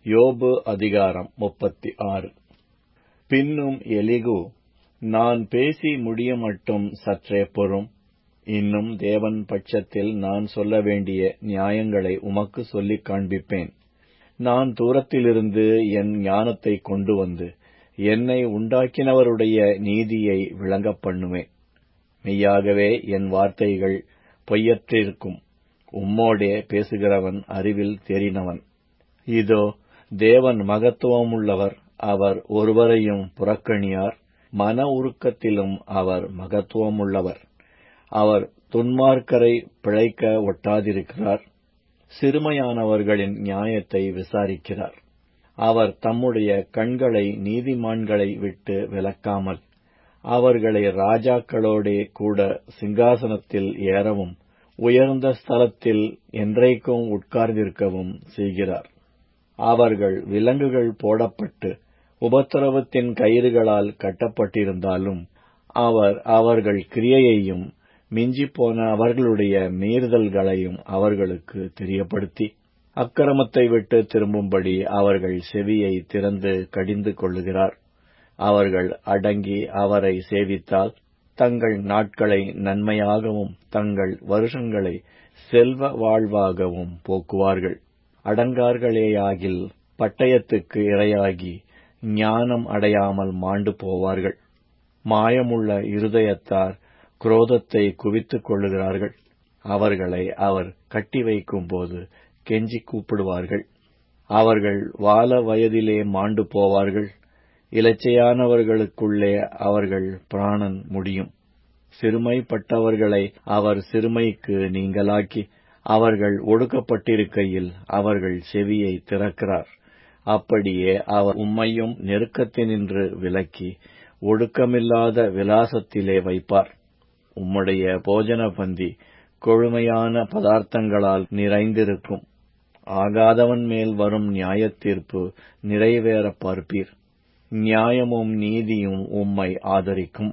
யோபு அதிகாரம் முப்பத்தி ஆறு பின்னும் எலிகு நான் பேசி முடியமட்டும் சற்றே பொறும் இன்னும் தேவன் பட்சத்தில் நான் சொல்ல வேண்டிய நியாயங்களை உமக்கு சொல்லிக் காண்பிப்பேன் நான் தூரத்திலிருந்து என் ஞானத்தைக் கொண்டு வந்து என்னை உண்டாக்கினவருடைய நீதியை விளங்கப் பண்ணுவேன் மெய்யாகவே என் வார்த்தைகள் பொய்யற்றிருக்கும் உம்மோடே பேசுகிறவன் அறிவில் தேறினவன் இதோ தேவன் மகத்துவமுள்ளவர் அவர் ஒருவரையும் புறக்கணியார் மன உருக்கத்திலும் அவர் மகத்துவமுள்ளவர் அவர் துன்மார்க்கரை பிழைக்க ஒட்டாதிருக்கிறார் சிறுமையானவர்களின் நியாயத்தை விசாரிக்கிறார் அவர் தம்முடைய கண்களை நீதிமான்களை விட்டு விலக்காமல் அவர்களை ராஜாக்களோடே கூட சிங்காசனத்தில் ஏறவும் உயர்ந்த ஸ்தலத்தில் என்றைக்கும் உட்கார்ந்திருக்கவும் செய்கிறார் அவர்கள் விலங்குகள் போடப்பட்டு உபத்திரவத்தின் கயிறுகளால் கட்டப்பட்டிருந்தாலும் அவர் அவர்கள் கிரியையையும் மிஞ்சிப்போன அவர்களுடைய மீறுதல்களையும் அவர்களுக்கு தெரியப்படுத்தி அக்கிரமத்தை விட்டு திரும்பும்படி அவர்கள் செவியை திறந்து கடிந்து கொள்ளுகிறார் அவர்கள் அடங்கி அவரை சேவித்தால் தங்கள் நாட்களை நன்மையாகவும் தங்கள் வருஷங்களை செல்வ வாழ்வாகவும் போக்குவார்கள் அடங்கார்களேயாகில் பட்டயத்துக்கு இரையாகி ஞானம் அடையாமல் மாண்டு போவார்கள் மாயமுள்ள இருதயத்தார் குரோதத்தை குவித்துக் கொள்ளுகிறார்கள் அவர்களை அவர் கட்டி வைக்கும்போது கெஞ்சி கூப்பிடுவார்கள் அவர்கள் வால வயதிலே மாண்டு போவார்கள் இலச்சையானவர்களுக்குள்ளே அவர்கள் பிராணன் முடியும் சிறுமைப்பட்டவர்களை அவர் சிறுமைக்கு நீங்களாக்கி அவர்கள் ஒடுக்கப்பட்டிருக்கையில் அவர்கள் செவியை திறக்கிறார் அப்படியே அவர் உம்மையும் நெருக்கத்தினின்று விலக்கி ஒடுக்கமில்லாத விலாசத்திலே வைப்பார் உம்முடைய போஜன பந்தி கொழுமையான பதார்த்தங்களால் நிறைந்திருக்கும் ஆகாதவன் மேல் வரும் நியாயத்தீர்ப்பு நிறைவேற பார்ப்பீர் நியாயமும் நீதியும் உம்மை ஆதரிக்கும்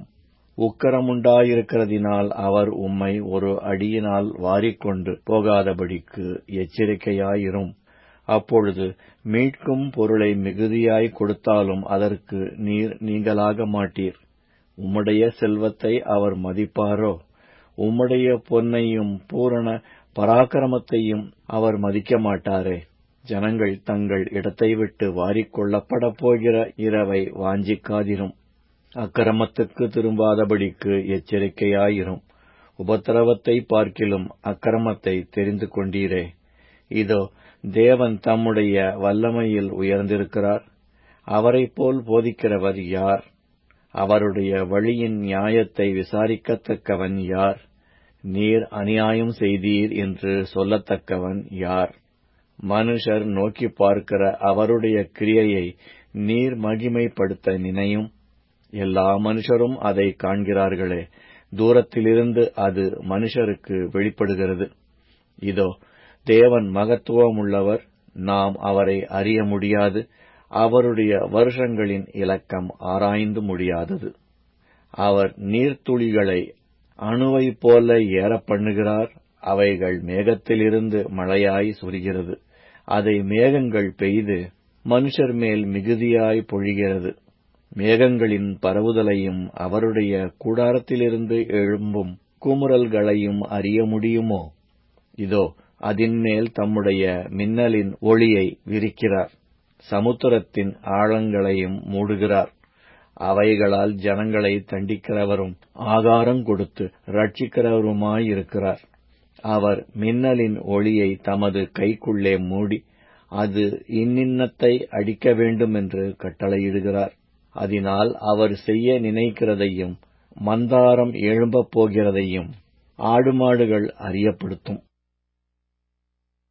உக்கரமுண்டாயிருக்கிறதினால் அவர் உம்மை ஒரு அடியினால் வாரிக்கொண்டு போகாதபடிக்கு எச்சரிக்கையாயிரும் அப்பொழுது மீட்கும் பொருளை மிகுதியாய் கொடுத்தாலும் அதற்கு நீர் நீங்களாக மாட்டீர் உம்முடைய செல்வத்தை அவர் மதிப்பாரோ உம்முடைய பொன்னையும் பூரண பராக்கிரமத்தையும் அவர் மதிக்க மாட்டாரே ஜனங்கள் தங்கள் இடத்தை விட்டு வாரிக்கொள்ளப்பட போகிற இரவை வாஞ்சிக்காதிரும் அக்கிரமத்துக்கு திரும்பாதபடிக்கு எச்சரிக்கையாயிரும் உபத்திரவத்தை பார்க்கிலும் அக்கிரமத்தை தெரிந்து கொண்டீரே இதோ தேவன் தம்முடைய வல்லமையில் உயர்ந்திருக்கிறார் அவரைப் போல் போதிக்கிறவர் யார் அவருடைய வழியின் நியாயத்தை விசாரிக்கத்தக்கவன் யார் நீர் அநியாயம் செய்தீர் என்று சொல்லத்தக்கவன் யார் மனுஷர் நோக்கி பார்க்கிற அவருடைய கிரியையை நீர் மகிமைப்படுத்த நினையும் எல்லா மனுஷரும் அதை காண்கிறார்களே தூரத்திலிருந்து அது மனுஷருக்கு வெளிப்படுகிறது இதோ தேவன் மகத்துவமுள்ளவர் நாம் அவரை அறிய முடியாது அவருடைய வருஷங்களின் இலக்கம் ஆராய்ந்து முடியாதது அவர் நீர்த்துளிகளை அணுவைப் போல ஏற பண்ணுகிறார் அவைகள் மேகத்திலிருந்து மழையாய் சொரிகிறது அதை மேகங்கள் பெய்து மனுஷர் மேல் மிகுதியாய் பொழிகிறது மேகங்களின் பரவுதலையும் அவருடைய கூடாரத்திலிருந்து எழும்பும் குமுறல்களையும் அறிய முடியுமோ இதோ அதின்மேல் தம்முடைய மின்னலின் ஒளியை விரிக்கிறார் சமுத்திரத்தின் ஆழங்களையும் மூடுகிறார் அவைகளால் ஜனங்களை தண்டிக்கிறவரும் ஆகாரம் கொடுத்து ரட்சிக்கிறவருமாயிருக்கிறார் அவர் மின்னலின் ஒளியை தமது கைக்குள்ளே மூடி அது இன்னின்னத்தை அடிக்க வேண்டுமென்று கட்டளையிடுகிறார் அதனால் அவர் செய்ய நினைக்கிறதையும் மந்தாரம் எழும்பப் போகிறதையும் ஆடு மாடுகள் அறியப்படுத்தும்